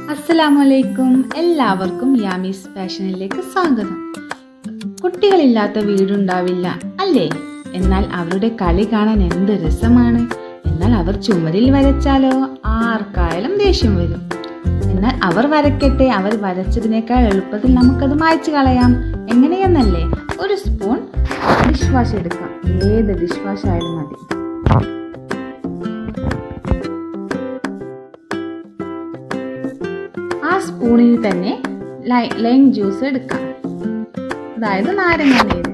അസ്സലാമലൈക്കും എല്ലാവർക്കും യാമീസ് ഫാഷനിലേക്ക് സ്വാഗതം കുട്ടികളില്ലാത്ത വീടുണ്ടാവില്ല അല്ലേ എന്നാൽ അവരുടെ കളി കാണാൻ എന്ത് രസമാണ് എന്നാൽ അവർ ചുമരിൽ വരച്ചാലോ ആർക്കായാലും ദേഷ്യം വരും എന്നാൽ അവർ വരയ്ക്കട്ടെ അവർ വരച്ചതിനേക്കാൾ എളുപ്പത്തിൽ നമുക്കത് മായ്ച്ചു കളയാം എങ്ങനെയെന്നല്ലേ ഒരു സ്പൂൺ ഡിഷ് വാഷ് എടുക്കാം ഏത് ഡിഷ് വാഷ് ആയാലും മതി ആ സ്പൂണിൽ തന്നെ ലൈ- ലൈം ജ്യൂസ് എടുക്കാം അതായത് നാരങ്ങ നീര്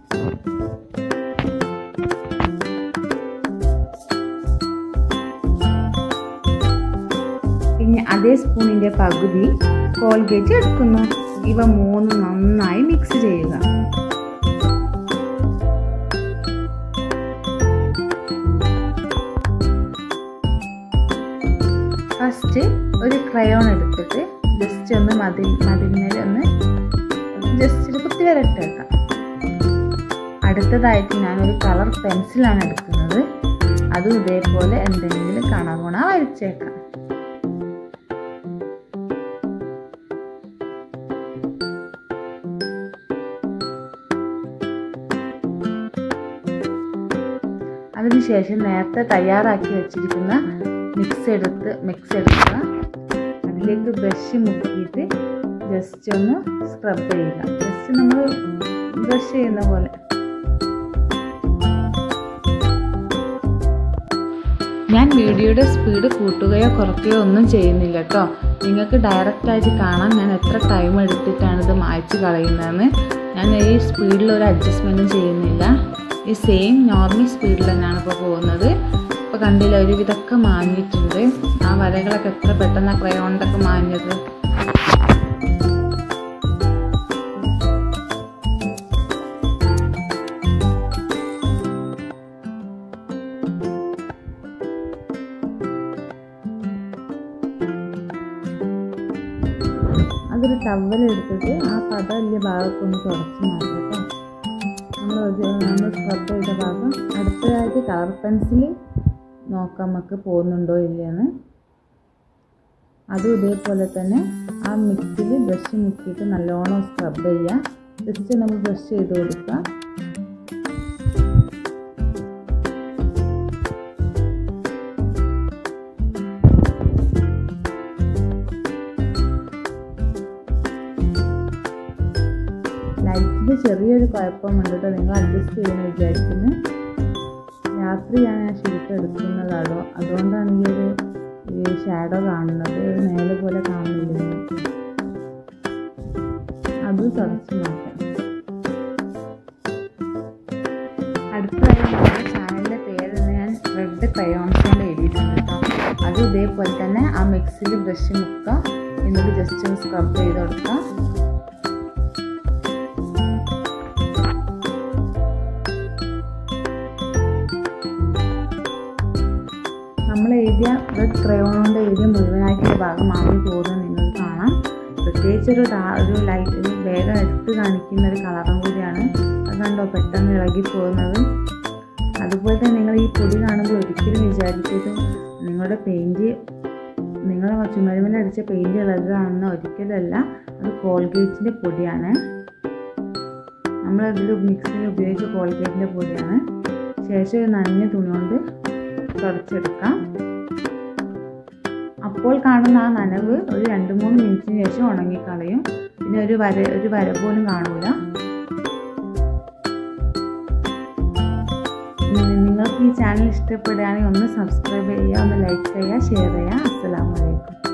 പിന്നെ അതേ സ്പൂണിന്റെ പകുതി കോൾഗേറ്റ് എടുക്കുന്നു ഇവ മൂന്ന് നന്നായി മിക്സ് ചെയ്യുക ഫസ്റ്റ് ഒരു ക്രയോൺ എടുത്തിട്ട് ജസ്റ്റ് ഒന്ന് മതിൽ മതിലിന്മേൽ ഒന്ന് ജസ്റ്റ് ഒരു കുത്തി വരട്ടേക്കാം അടുത്തതായിട്ട് ഞാനൊരു കളർ പെൻസിലാണ് എടുക്കുന്നത് അതും ഇതേപോലെ എന്തെങ്കിലും കണകുണ വരച്ചേക്കാം അതിനുശേഷം നേരത്തെ തയ്യാറാക്കി വെച്ചിരിക്കുന്ന മിക്സ് എടുത്ത് മിക്സ് എടുക്കുക അതിലേക്ക് ബ്രഷ് മുക്കിയിട്ട് ജസ്റ്റ് ഒന്ന് സ്ക്രബ് ചെയ്യുക ജസ്റ്റ് നമ്മൾ ബ്രഷ് ചെയ്യുന്ന പോലെ ഞാൻ വീഡിയോയുടെ സ്പീഡ് കൂട്ടുകയോ കുറയ്ക്കുകയോ ഒന്നും ചെയ്യുന്നില്ല കേട്ടോ നിങ്ങൾക്ക് ഡയറക്റ്റായിട്ട് കാണാൻ ഞാൻ എത്ര ടൈം എടുത്തിട്ടാണ് ഇത് മായ്ച്ച് കളയുന്നതെന്ന് ഞാൻ ഈ സ്പീഡിൽ ഒരു അഡ്ജസ്റ്റ്മെൻറ്റും ചെയ്യുന്നില്ല ഈ സെയിം നോർമൽ സ്പീഡിൽ തന്നെയാണ് ഇപ്പോൾ പോകുന്നത് ഇപ്പോൾ കണ്ടില്ല ഒരു വിധമൊക്കെ മാഞ്ഞിട്ടുണ്ട് ആ വരകളൊക്കെ എത്ര പെട്ടെന്ന് ആ ക്രയോണ്ടൊക്കെ മാഞ്ഞത് അതൊരു ടവലെടുത്തിട്ട് ആ പതലിയ ഭാഗമൊക്കെ ഒന്ന് തുടച്ച് മാറ്റാം കേട്ടോ നമ്മൾ നമ്മൾ സ്ക്രബ് ചെയ്ത ഭാഗം അടുത്തതായിട്ട് കളർ പെൻസിൽ നോക്കാം നമുക്ക് പോകുന്നുണ്ടോ ഇല്ലയെന്ന് അതും ഇതേപോലെ തന്നെ ആ മിക്സിൽ ബ്രഷ് മുക്കിയിട്ട് നല്ലോണം സ്ക്രബ് ചെയ്യുക ജസ്റ്റ് നമ്മൾ ബ്രഷ് ചെയ്ത് കൊടുക്കുക ലൈറ്റിന് ചെറിയൊരു കുഴപ്പമുണ്ട് കേട്ടോ നിങ്ങൾ അഡ്ജസ്റ്റ് ചെയ്യുമെന്ന് വിചാരിക്കുന്നു രാത്രിയാണ് ഞാൻ ശരിക്കും എടുക്കുന്നതാണോ അതുകൊണ്ടാണ് ഈ ഒരു ഈ ഷാഡോ കാണുന്നത് ഒരു നേരെ പോലെ കാണുന്നില്ല നിങ്ങൾക്ക് അത് തുടച്ച് മാറ്റാം അടുത്തതായി നമ്മുടെ ചാനലിൻ്റെ പേര് ഞാൻ റെഡ് ക്രയോൺസ് കൊണ്ട് എഴുതിയിട്ടുണ്ട് കേട്ടോ അതും ഇതേപോലെ തന്നെ ആ മിക്സിയിൽ ബ്രഷ് മുക്കുക എന്നിട്ട് ജസ്റ്റ് ഒന്ന് സ്ക്രബ് ചെയ്ത് കൊടുക്കുക നമ്മൾ എഴുതിയ റെഡ് ക്രയോൺ കൊണ്ട് എഴുതിയ മുഴുവനായിട്ടുള്ള ഭാഗം മാറി പോകുന്നത് നിങ്ങൾക്ക് കാണാം പ്രത്യേകിച്ച് ഒരു ഡാ ഒരു ലൈറ്റ് ഒരു വേഗം എടുത്ത് കാണിക്കുന്ന ഒരു കളറും കൂടിയാണ് അത് കണ്ടോ പെട്ടെന്ന് ഇളകി പോകുന്നത് അതുപോലെ തന്നെ നിങ്ങൾ ഈ പൊടി കാണുമ്പോൾ ഒരിക്കലും വിചാരിക്കരുത് നിങ്ങളുടെ പെയിൻറ് നിങ്ങൾ ചുമരുമല അടിച്ച പെയിൻറ് ഇളകുകയാണെന്ന് ഒരിക്കലല്ല അത് കോൾഗേറ്റിൻ്റെ പൊടിയാണ് നമ്മളതിൽ മിക്സിയിൽ ഉപയോഗിച്ച കോൾഗേറ്റിൻ്റെ പൊടിയാണ് ശേഷം ഒരു നനഞ്ഞ തുണി കൊണ്ട് തുടച്ചെടുക്കാം അപ്പോൾ കാണുന്ന ആ നനവ് ഒരു രണ്ട് മൂന്ന് മിനിറ്റിന് ശേഷം ഉണങ്ങിക്കളയും പിന്നെ ഒരു വര ഒരു വര പോലും കാണൂല നിങ്ങൾക്ക് ഈ ചാനൽ ഇഷ്ടപ്പെടുകയാണെങ്കിൽ ഒന്ന് സബ്സ്ക്രൈബ് ചെയ്യുക ഒന്ന് ലൈക്ക് ചെയ്യുക ഷെയർ ചെയ്യുക അസ്സലാമലൈക്കും